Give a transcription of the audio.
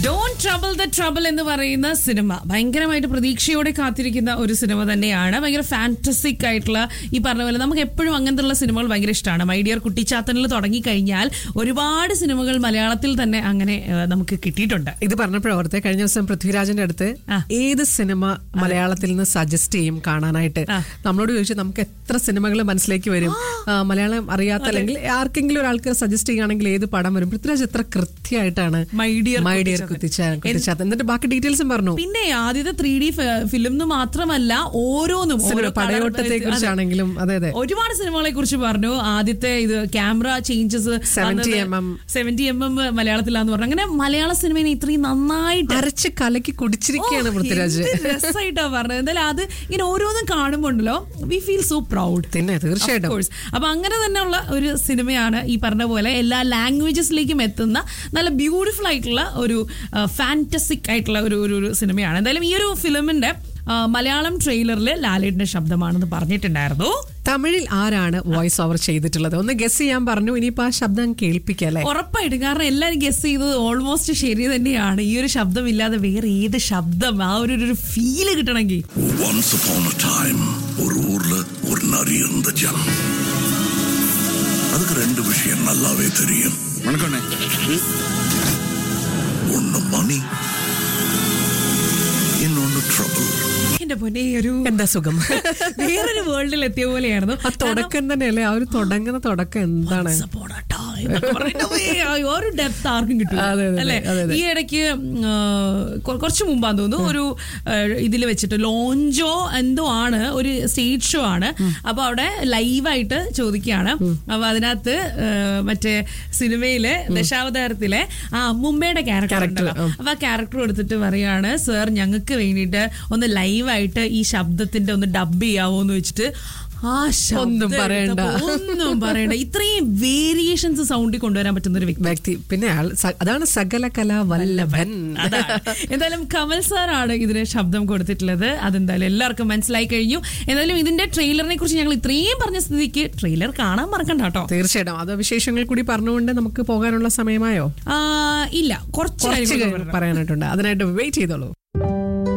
Don trouble the trouble എന്ന് പറയുന്ന cinema ഭയങ്കരമായിട്ട് പ്രതീക്ഷയോടെ കാത്തിരിക്കുന്ന ഒരു സിനിമ തന്നെയാണ് ഭയങ്കര ഫാന്റസിക് ആയിട്ടുള്ള ഈ പറഞ്ഞ പോലെ നമുക്ക് എപ്പോഴും അങ്ങനത്തെ സിനിമകൾ ഭയങ്കര ഇഷ്ടമാണ് മൈ ഡിയർ കുട്ടിച്ചാത്തനിൽ തുടങ്ങിക്കഴിഞ്ഞാൽ ഒരുപാട് സിനിമകൾ മലയാളത്തിൽ തന്നെ അങ്ങനെ ഏഹ്, നമുക്ക് കിട്ടിയിട്ടുണ്ട് ഇത് പറഞ്ഞപ്പോഴത്തെ കഴിഞ്ഞ ദിവസം പൃഥ്വിരാജിന്റെ അടുത്ത് ആ. ഏത് സിനിമ മലയാളത്തിൽ നിന്ന് സജസ്റ്റ് ചെയ്യും കാണാനായിട്ട് ആ. നമ്മളോട് ചോദിച്ചു നമുക്ക് എത്ര സിനിമകൾ മനസ്സിലേക്ക് വരും ആ, മലയാളം അറിയാത്ത അല്ലെങ്കിൽ ആർക്കെങ്കിലും ഒരാൾക്ക് സജസ്റ്റ് ചെയ്യുകയാണെങ്കിൽ ഏത് പടം വരും പൃഥ്വിരാജ് എത്ര കൃത്യമായിട്ടാണ് മൈ ഡിയർ മൈ ഡിയർ കുത്തിച്ച കുത്തിച്ചാത്ത എന്നിട്ട് ബാക്കി ഡീറ്റെയിൽസും പറഞ്ഞു പിന്നെ ആദ്യത്തെ ത്രീ ഡി ഫിലിം എന്ന് മാത്രമല്ല ഓരോന്നും സിനിമ ഓരോ പടയോട്ടത്തെ കുറിച്ചാണെങ്കിലും അതെ അതെ ഒരുപാട് സിനിമകളെ കുറിച്ച് പറഞ്ഞു ആദ്യത്തെ ഇത് camera changes 70 mm. Seventy M M മലയാളത്തിലാന്ന് പറഞ്ഞു അങ്ങനെ മലയാള സിനിമയെ ഇത്രയും നന്നായിട്ട് അരച്ച് കലക്കി കുടിച്ചിരിക്കുകയാണ് ഓ, പൃഥ്വിരാജ് എന്ത് രസായിട്ടാ പറഞ്ഞത് എന്തായാലും അത് ഇങ്ങനെ ഓരോന്നും കാണുമ്പോ ഉണ്ടല്ലോ വി ഫീൽ സോ പ്രൗഡ് പിന്നെ തീർച്ചയായിട്ടും കോഴ്സ് അപ്പൊ അങ്ങനെ തന്നെയുള്ള ഒരു സിനിമയാണ് ഈ പറഞ്ഞ പോലെ എല്ലാ ലാംഗ്വേജസിലേക്കും എത്തുന്ന നല്ല ബ്യൂട്ടിഫുൾ ആയിട്ടുള്ള ഒരു ഫാന്റസിക് ആയിട്ടുള്ള ഒരു ഒരു ഒരു സിനിമയാണ് എന്തായാലും ഈ ഒരു ഫിലിമിന്റെ ആ, മലയാളം ട്രെയിലറിൽ ലാലേട്ടിന്റെ ശബ്ദമാണെന്ന് പറഞ്ഞിട്ടുണ്ടായിരുന്നു തമിഴിൽ ആരാണ് വോയിസ് ഓവർ ചെയ്തിട്ടുള്ളത് ഒന്ന് ഗസ് ചെയ്യാൻ പറഞ്ഞു ഇനിയിപ്പോ ആ ശബ്ദം കേൾപ്പിക്കാം അല്ലേ ഉറപ്പായിട്ടും കാരണം എല്ലാവരും ഗസ് ചെയ്തത് ഓൾമോസ്റ്റ് ശരി തന്നെയാണ് ഈ ഒരു ശബ്ദമില്ലാതെ വേറെ ഏത് ശബ്ദം ആ ഒരു ഒരു ഫീല് കിട്ടണമെങ്കിൽ Once upon a time ஒரு ஊர்ல ஒரு நரி இருந்துச்சான் அதுக்கு ரெண்டு விஷயம் நல்லாவே தெரியும் வணக்கண்ணே ஒன்னு மணி இன்னொன்னு ட்ரபிள் എന്റെ പൊന്നെ ഈ ഒരു എന്താ സുഖം വേറൊരു വേൾഡിൽ എത്തിയ പോലെയായിരുന്നു ആ തുടക്കം തന്നെയല്ലേ ആ ഒരു തുടങ്ങുന്ന തുടക്കം എന്താണ് Once upon a time എന്നൊക്കെ പറഞ്ഞിട്ട് പോയി, ആ ഒരു ഡെപ്ത് ആർക്കും കിട്ടും അതെ, അതെ, അല്ലെ അതെ, അതെ. ഈ ഇടയ്ക്ക് ആ, കൊ- കുറച്ച് മുമ്പാന്ന് തോന്നുന്നു ഒരു ഇതിൽ വെച്ചിട്ട് ലോഞ്ചോ എന്തോ ആണ് ഒരു സ്റ്റേജ് ഷോ ആണ് അപ്പൊ അവിടെ ലൈവായിട്ട് ചോദിക്കുകയാണ് അപ്പൊ അതിനകത്ത് ആ, മറ്റേ സിനിമയിലെ ദശാവതാരത്തിലെ ആ അമ്മുമ്മയുടെ ക്യാരക്ടർ ഉണ്ടല്ലോ അപ്പൊ ആ ക്യാരക്ടർ എടുത്തിട്ട് പറയാണ് സർ ഞങ്ങൾക്ക് വേണ്ടിയിട്ട് ഒന്ന് ലൈവായിട്ട് ഈ ശബ്ദത്തിന്റെ ഒന്ന് ഡബ് ചെയ്യാവോ എന്ന് വെച്ചിട്ട് ആ ശബ്ദം ഒന്നും പറയണ്ട. എടുത്തപ്പോ ഒന്നും പറയണ്ട ഇത്രയും വേരിയേഷൻസ് സൗണ്ടിൽ കൊണ്ടുവരാൻ പറ്റുന്ന ഒരു വ്യക്തി വ്യക്തി പിന്നെ ആൾ സ- അതാണ് സകല കലാ വല്ലഭൻ അതാണ് എന്തായാലും കമൽ സാറാണ് ഇതിന് ശബ്ദം കൊടുത്തിട്ടുള്ളത് അതെന്തായാലും എല്ലാവർക്കും മനസ്സിലായി കഴിഞ്ഞു എന്തായാലും ഇതിന്റെ ട്രെയിലറിനെ കുറിച്ച് ഞങ്ങൾ ഇത്രയും പറഞ്ഞ സ്ഥിതിക്ക് ട്രെയിലർ കാണാൻ മറക്കണ്ട കേട്ടോ തീർച്ചയായിട്ടും അത് വിശേഷങ്ങൾ കൂടി പറഞ്ഞുകൊണ്ട് നമുക്ക് പോകാനുള്ള സമയമായോ ആ, ഇല്ല കുറച്ച് കുറച്ച് കാര്യങ്ങൾ കാര്യങ്ങൾ പറയാനായിട്ടുണ്ട് അതിനായിട്ട് വെയിറ്റ് ചെയ്തോളൂ